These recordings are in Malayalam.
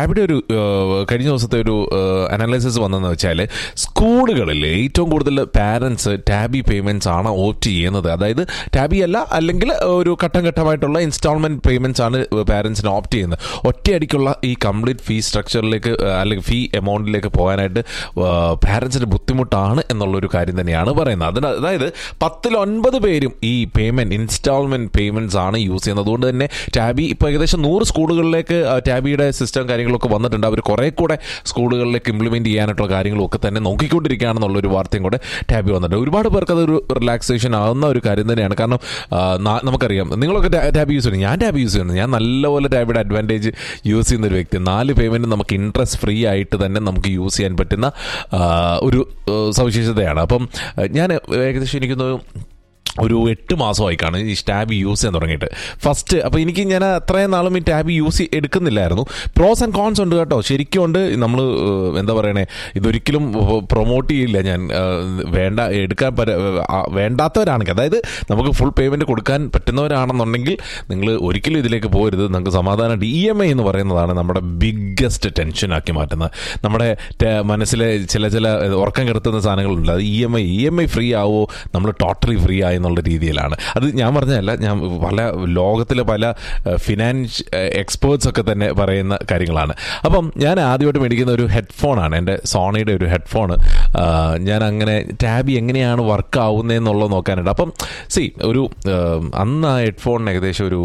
ടാബിയുടെ ഒരു ഏഹ്, കഴിഞ്ഞ ദിവസത്തെ ഒരു അനാലിസിസ് വന്നെന്ന് വെച്ചാൽ സ്കൂളുകളിൽ ഏറ്റവും കൂടുതൽ പാരൻസ് ടാബി പേയ്മെന്റ്സ് ആണ് ഓപ്റ്റ് ചെയ്യുന്നത് അതായത് ടാബി അല്ല അല്ലെങ്കിൽ ഒരു ഘട്ടം ഘട്ടമായിട്ടുള്ള ഇൻസ്റ്റാൾമെന്റ് പേയ്മെന്റ്സ് ആണ് പാരൻസിന് ഓപ്റ്റ് ചെയ്യുന്നത് ഒറ്റയടിക്കുള്ള ഈ കംപ്ലീറ്റ് ഫീ സ്ട്രക്ചറിലേക്ക് അല്ലെങ്കിൽ ഫീ എമൗണ്ടിലേക്ക് പോകാനായിട്ട് പാരൻസിന് ബുദ്ധിമുട്ടാണ് എന്നുള്ളൊരു കാര്യം തന്നെയാണ് പറയുന്നത് അതിന് അതായത് പത്തിൽ ഒൻപത് പേരും ഈ പേയ്മെന്റ് ഇൻസ്റ്റാൾമെന്റ് പേയ്മെന്റ്സ് ആണ് യൂസ് ചെയ്യുന്നത് അതുകൊണ്ട് തന്നെ ടാബി ഇപ്പോൾ ഏകദേശം നൂറ് സ്കൂളുകളിലേക്ക് ആ, ടാബിയുടെ സിസ്റ്റം കാര്യങ്ങളൊക്കെ വന്നിട്ടുണ്ട് അവർ കുറെ കൂടെ സ്കൂളുകളിലേക്ക് ഇംപ്ലിമെന്റ് ചെയ്യാനായിട്ടുള്ള കാര്യങ്ങളും ഒക്കെ തന്നെ നോക്കിക്കൊണ്ടിരിക്കുകയാണെന്നുള്ള ഒരു വാർത്തയും കൂടെ ടാബി വന്നിട്ടുണ്ട് ഒരുപാട് പേർക്ക് അതൊരു റിലാക്സേഷൻ ആവുന്ന ഒരു കാര്യം തന്നെയാണ് കാരണം ആ, നാ- നമുക്കറിയാം നിങ്ങളൊക്കെ ടാ- ടാബ് യൂസ് ചെയ്യുന്നു ഞാൻ ടാബ് യൂസ് ചെയ്യുന്നു ഞാൻ നല്ലപോലെ ടാബിയുടെ അഡ്വാൻറ്റേജ് യൂസ് ചെയ്യുന്ന ഒരു വ്യക്തി നാല് പേയ്മെന്റ് നമുക്ക് ഇൻട്രസ്റ്റ് ഫ്രീ ആയിട്ട് തന്നെ നമുക്ക് യൂസ് ചെയ്യാൻ പറ്റുന്ന ആ, ഒരു ആ, സവിശേഷതയാണ് അപ്പം ആ, ഞാൻ ഏകദേശം എനിക്കൊന്ന് ഒരു എട്ട് മാസമായി കാണും ഈ ടാബ് യൂസ് ചെയ്യാൻ തുടങ്ങിയിട്ട് ഫസ്റ്റ് അപ്പോൾ എനിക്ക് ഞാൻ അത്രയും നാളും ഈ ടാബ് യൂസ് എടുക്കുന്നില്ലായിരുന്നു പ്രോസ് ആൻഡ് കോൺസ് ഉണ്ട് കേട്ടോ ശരിക്കും ഉണ്ട് നമ്മൾ എന്താ പറയണേ ഇതൊരിക്കലും പ്രൊമോട്ട് ചെയ്യില്ല ഞാൻ ഏഹ്, വേണ്ട എടുക്കാൻ പറ്റ ആ, വേണ്ടാത്തവരാണെങ്കിൽ അതായത് നമുക്ക് ഫുൾ പേയ്മെൻറ്റ് കൊടുക്കാൻ പറ്റുന്നവരാണെന്നുണ്ടെങ്കിൽ നിങ്ങൾ ഒരിക്കലും ഇതിലേക്ക് പോകരുത് നിങ്ങൾക്ക് സമാധാനമായിട്ട് ഇ എം ഐ എന്ന് പറയുന്നതാണ് നമ്മുടെ ബിഗ്ഗസ്റ്റ് ടെൻഷനാക്കി മാറ്റുന്നത് നമ്മുടെ ടെ- മനസ്സിലെ ചില ചില ഉറക്കം കെടുത്തുന്ന സാധനങ്ങളുണ്ട് അത് E M I E M I free ആവോ നമ്മൾ ടോട്ടലി ഫ്രീ ആയി എന്നുള്ള രീതിയിലാണ് അത് ഞാൻ പറഞ്ഞതല്ല ഞാൻ പല ലോകത്തിലെ പല ഫിനാൻസ് എക്സ്പേർട്സ് ഒക്കെ തന്നെ പറയുന്ന കാര്യങ്ങളാണ് അപ്പം ഞാൻ ആദ്യമായിട്ട് മേടിക്കുന്ന ഒരു ഹെഡ്ഫോണാണ് എൻ്റെ സോണിയുടെ ഒരു ഹെഡ്ഫോൺ ഞാൻ അങ്ങനെ ടാബി എങ്ങനെയാണ് വർക്ക് ആവുന്നതെന്നുള്ളത് നോക്കാനുണ്ട് അപ്പം സി ഒരു ആ, അന്ന് ആ ഹെഡ്ഫോണിന് ഏകദേശം ഒരു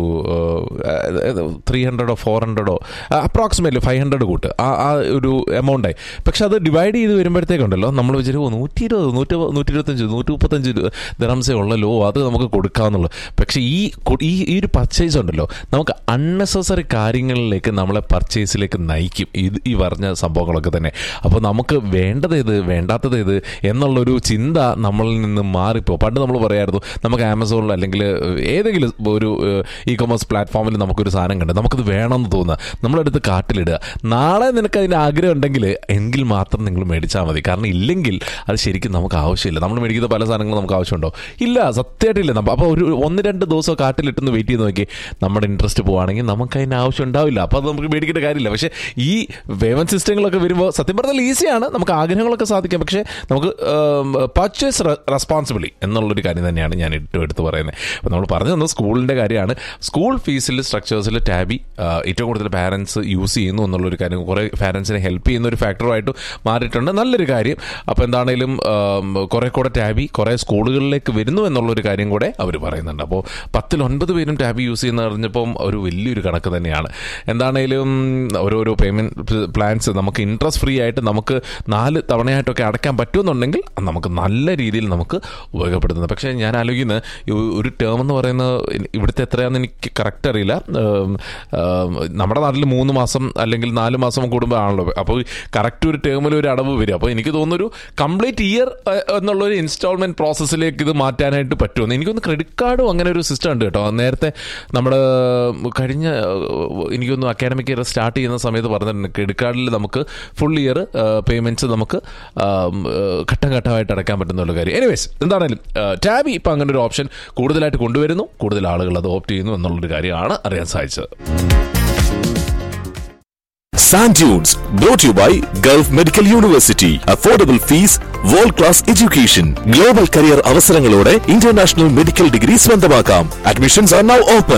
ത്രീ ഹൺഡ്രഡോ ഫോർ ഹൺഡ്രഡോ അപ്രോക്സിമേറ്റ്ലി ഫൈവ് ഹൺഡ്രഡ് കൂട്ട് ആ ആ ഒരു എമൗണ്ടായി പക്ഷെ അത് ഡിവൈഡ് ചെയ്ത് വരുമ്പോഴത്തേക്കുണ്ടല്ലോ നമ്മൾ വിചാരിക്കും "ഓ, നൂറ്റി ഇരുപത് നൂറ്റി നൂറ്റി ഇരുപത്തഞ്ച് നൂറ്റി മുപ്പത്തഞ്ച് ദിറംസേ ഉള്ള ലോ അത് നമുക്ക് കൊടുക്കാമെന്നുള്ളൂ പക്ഷേ ഈ കൊ- ഈ ഈ ഒരു പർച്ചേസ് ഉണ്ടല്ലോ നമുക്ക് അൺനെസസറി കാര്യങ്ങളിലേക്ക് നമ്മളെ പർച്ചേസിലേക്ക് നയിക്കും ഇത് ഈ പറഞ്ഞ സംഭവങ്ങളൊക്കെ തന്നെ അപ്പോൾ നമുക്ക് വേണ്ടത് ഏത് വേണ്ടാത്തത് ഏത് എന്നുള്ളൊരു ചിന്ത നമ്മളിൽ നിന്ന് മാറിപ്പോ പണ്ട് നമ്മൾ പറയായിരുന്നു നമുക്ക് ആമസോണിൽ അല്ലെങ്കിൽ ഏതെങ്കിലും ഒരു ഇ കൊമേഴ്സ് പ്ലാറ്റ്ഫോമിൽ നമുക്കൊരു സാധനം കണ്ട് നമുക്കത് വേണമെന്ന് തോന്നുക നമ്മളെടുത്ത് കാട്ടിലിടുക നാളെ നിനക്ക് അതിന് ആഗ്രഹം ഉണ്ടെങ്കിൽ എങ്കിൽ മാത്രം നിങ്ങൾ മേടിച്ചാൽ മതി കാരണം ഇല്ലെങ്കിൽ അത് ശരിക്കും നമുക്ക് ആവശ്യമില്ല നമ്മൾ മേടിക്കുന്ന പല സാധനങ്ങളും നമുക്ക് ആവശ്യമുണ്ടോ ഇല്ല സത്യമായിട്ടില്ല നമ്മ അപ്പോൾ ഒരു ഒന്ന് രണ്ട് ദിവസം കാട്ടിലിട്ടൊന്ന് വെയിറ്റ് ചെയ്ത് നോക്കി നമ്മുടെ ഇൻട്രസ്റ്റ് പോവുകയാണെങ്കിൽ നമുക്ക് അതിന് ആവശ്യം ഉണ്ടാവില്ല അപ്പോൾ അത് നമുക്ക് മേടിക്കേണ്ട കാര്യമില്ല പക്ഷേ ഈ പേയ്മെന്റ് സിസ്റ്റങ്ങളൊക്കെ വരുമ്പോൾ സത്യം പറഞ്ഞാൽ ഈസിയാണ് നമുക്ക് ആഗ്രഹങ്ങളൊക്കെ സാധിക്കാം പക്ഷേ നമുക്ക് പർച്ചേസ് റെസ്പോൺസിബിളി എന്നുള്ളൊരു കാര്യം തന്നെയാണ് ഞാൻ ഏറ്റവും എടുത്ത് പറയുന്നത് അപ്പോൾ നമ്മൾ പറഞ്ഞു തന്നത് സ്കൂളിൻ്റെ കാര്യമാണ് സ്കൂൾ ഫീസിൽ സ്ട്രക്ചേഴ്സിൽ ടാബി ആ, ഏറ്റവും കൂടുതൽ പാരൻസ് യൂസ് ചെയ്യുന്നു എന്നുള്ളൊരു കാര്യം കുറേ പാരൻസിനെ ഹെൽപ്പ് ചെയ്യുന്ന ഒരു ഫാക്ടറായിട്ട് മാറിയിട്ടുണ്ട് നല്ലൊരു കാര്യം അപ്പോൾ എന്താണേലും ആം, കുറേ കൂടെ ടാബി കുറേ സ്കൂളുകളിലേക്ക് വരുന്നു എന്നുള്ളൊരു കാര്യം കൂടെ അവർ പറയുന്നുണ്ട് അപ്പോൾ പത്തിൽ ഒൻപത് പേരും ടാബി യൂസ് ചെയ്യുന്ന അറിഞ്ഞപ്പം ഒരു വലിയൊരു കണക്ക് തന്നെയാണ് എന്താണേലും ഓരോരോ പേയ്മെൻറ്റ് പ്ലാൻസ് നമുക്ക് ഇൻട്രസ്റ്റ് ഫ്രീ ആയിട്ട് നമുക്ക് നാല് തവണയായിട്ടൊക്കെ അടയ്ക്കാൻ പറ്റുമെന്നുണ്ടെങ്കിൽ അത് നമുക്ക് നല്ല രീതിയിൽ നമുക്ക് ഉപയോഗപ്പെടുത്തുന്നത് പക്ഷേ ഞാൻ ആലോചിക്കുന്നത് ഈ ഒരു ടേം എന്ന് പറയുന്നത് ഇവിടുത്തെ എത്രയാണെന്ന് എനിക്ക് കറക്റ്റ് അറിയില്ല ഉം, ഉം, നമ്മുടെ നാട്ടിൽ മൂന്ന് മാസം അല്ലെങ്കിൽ നാല് മാസം കൂടുമ്പോൾ ആണല്ലോ അപ്പോൾ കറക്റ്റ് ഒരു ടേമിൽ ഒരു അടവ് വരും അപ്പോൾ എനിക്ക് തോന്നുന്നു ഒരു കംപ്ലീറ്റ് ഇയർ എന്നുള്ളൊരു ഇൻസ്റ്റാൾമെന്റ് പ്രോസസ്സിലേക്ക് ഇത് മാറ്റാനായിട്ട് പറ്റുമെന്ന് എനിക്കൊന്ന് ക്രെഡിറ്റ് കാർഡും അങ്ങനെ ഒരു സിസ്റ്റം ഉണ്ട് കേട്ടോ നേരത്തെ നമ്മുടെ കഴിഞ്ഞ ഏഹ്, എനിക്കൊന്ന് അക്കാഡമിക് ഇയർ സ്റ്റാർട്ട് ചെയ്യുന്ന സമയത്ത് പറഞ്ഞിട്ടുണ്ട് ക്രെഡിറ്റ് കാർഡിൽ നമുക്ക് ഫുൾ ഇയർ പേയ്മെന്റ്സ് നമുക്ക് ആം, ഏഹ്, ഘട്ടം ഘട്ടമായിട്ട് അടയ്ക്കാൻ പറ്റുന്നുള്ള കാര്യം എനിവേസ് എന്താണേലും ടാബി ഇപ്പം അങ്ങനെ ഒരു ഓപ്ഷൻ കൂടുതലായിട്ട് കൊണ്ടുവരുന്നു കൂടുതൽ ആളുകൾ അത് ഓപ്റ്റ് ചെയ്യുന്നു എന്നുള്ളൊരു കാര്യമാണ് അറിയാൻ സാധിച്ചത് Sand Dunes, brought to you by Gulf Medical University. Affordable fees, world class education, global career അവസരങ്ങളോടെ ഇന്റർനാഷണൽ മെഡിക്കൽ ഡിഗ്രി സ്വന്തമാക്കാം അഡ്മിഷൻസ് ആർ നൗ ഓപ്പൺ